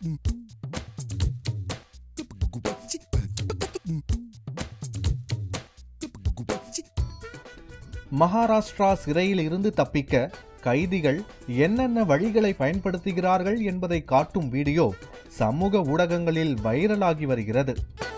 மகாராஷ்டிரா சிறையில் இருந்து தப்பிக்க கைதிகள் என்னென்ன வழிகளை பயன்படுத்துகிறார்கள் என்பதை காட்டும் வீடியோ சமூக ஊடகங்களில் வைரலாகி வருகிறது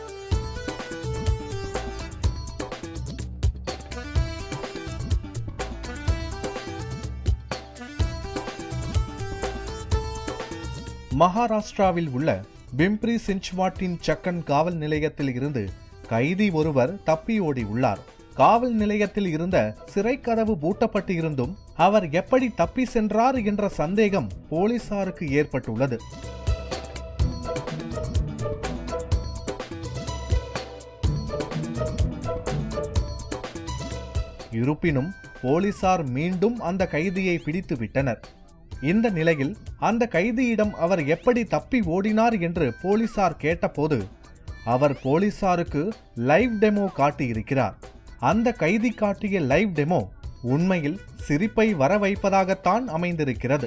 மகாராஷ்டிராவில் உள்ள பிம்ப்ரி சின்ச்வாட்டின் சக்கன் காவல் நிலையத்தில் இருந்து கைதி ஒருவர் தப்பி ஓடி உள்ளார் காவல் நிலையத்தில் இருந்த சிறை கதவு பூட்டப்பட்டு இருந்தும் அவர் எப்படி தப்பி சென்றார் என்ற சந்தேகம் போலீசாருக்கு ஏற்பட்டுள்ளது இருப்பினும் போலீசார் மீண்டும் அந்த கைதியை பிடித்து விட்டனர் இந்த நிலையில் அந்த கைதியிடம் அவர் எப்படி தப்பி ஓடினார் என்று போலீசார் கேட்டபோது அவர் போலீசாருக்கு லைவ் டெமோ காட்டியிருக்கிறார் அந்த கைதி காட்டிய லைவ் டெமோ உண்மையில் சிரிப்பை வர வைப்பதாகத்தான் அமைந்திருக்கிறது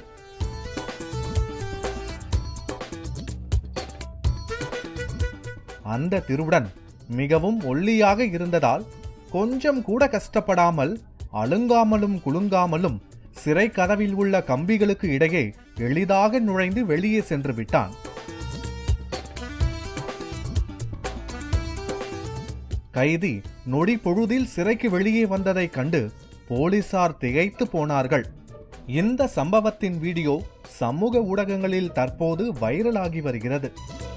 அந்த திருவுடன் மிகவும் ஒல்லியாக இருந்ததால் கொஞ்சம் கூட கஷ்டப்படாமல் அழுங்காமலும் குலுங்காமலும் சிறை கதவில் உள்ள கம்பிகளுக்கு இடையே எளிதாக நுழைந்து வெளியே சென்று விட்டான் கைதி நொடி பொழுதில் சிறைக்கு வெளியே வந்ததைக் கண்டு போலீசார் திகைத்து போனார்கள் இந்த சம்பவத்தின் வீடியோ சமூக ஊடகங்களில் தற்போது வைரலாகி வருகிறது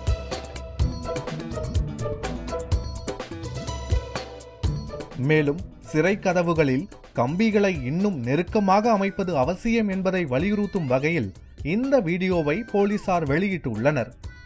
மேலும் சிறை கதவுகளில் கம்பிகளை இன்னும் நெருக்கமாக அமைப்பது அவசியம் என்பதை வலியுறுத்தும் வகையில் இந்த வீடியோவை போலீசார் வெளியிட்டுள்ளனர்